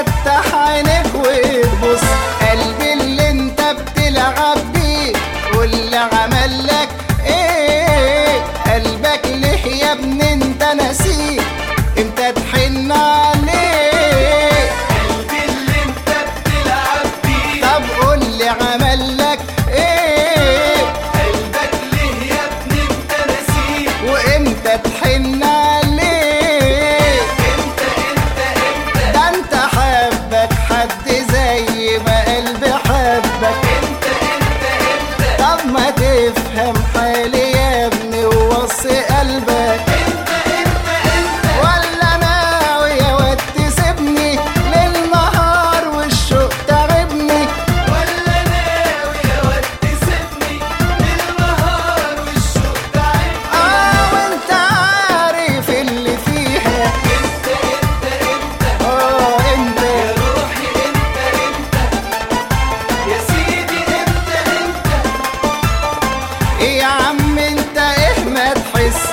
فتح عينك وتبص قلبي اللي انت بتلعب بيه واللي عمل لك ايه قلبك ليه يا ابني انت نسيه امتى تحن عليه قلبي اللي انت بتلعب بيه طب قول لي عمل لك ايه قلبك ليه يا ابني انت نسيه وامتى تحن عليه انت انت انت ده انت حبك حد زي ما قلبي حبك انت انت انت طب ما تفهم حالي يا ابني ووصي قلبك انت انت انت ولا ناوي يا واد تسيبني للنهار والشوق تعبني ولا ناوي يا واد تسيبني للنهار والشوق تعبني اه وانت عارف اللي فيها انت انت انت اه انت يا روحي انت انت يا سيدي انت انت ايه يا عم انت ايه ما تحس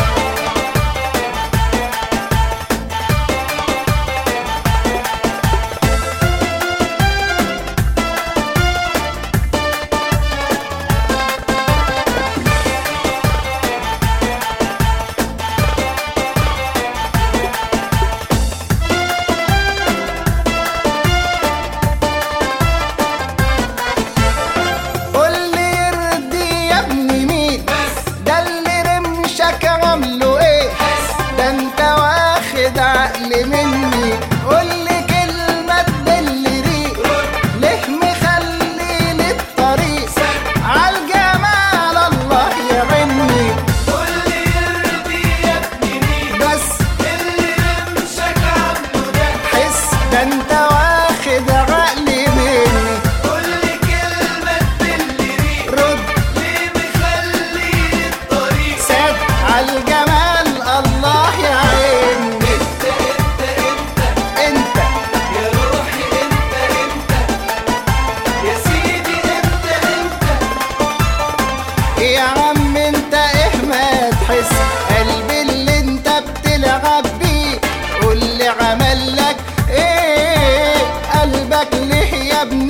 قول لي يرضي يا ابني مين بس ده اللي رمشك عامله ايه ده انت واخد عقل مني قول لي كلمة تدل ريق ليه مخلي لي الطريق عالجمال الله يعيني قول لي يرضي يا ابني مين بس اللي رمشك عامله ده حس ده انت واخد عقلي مني قول لي كلمة تدل ريق رد ليه مخلي الطريق سد عالجمال الله يعيني انت انت انت انت يا روحي انت انت يا سيدي انت انت يا عم انت ايه ما تحس قلبي اللي انت بتلعب بيه قول لي عمل لك ايه قلبك ليه يا ابني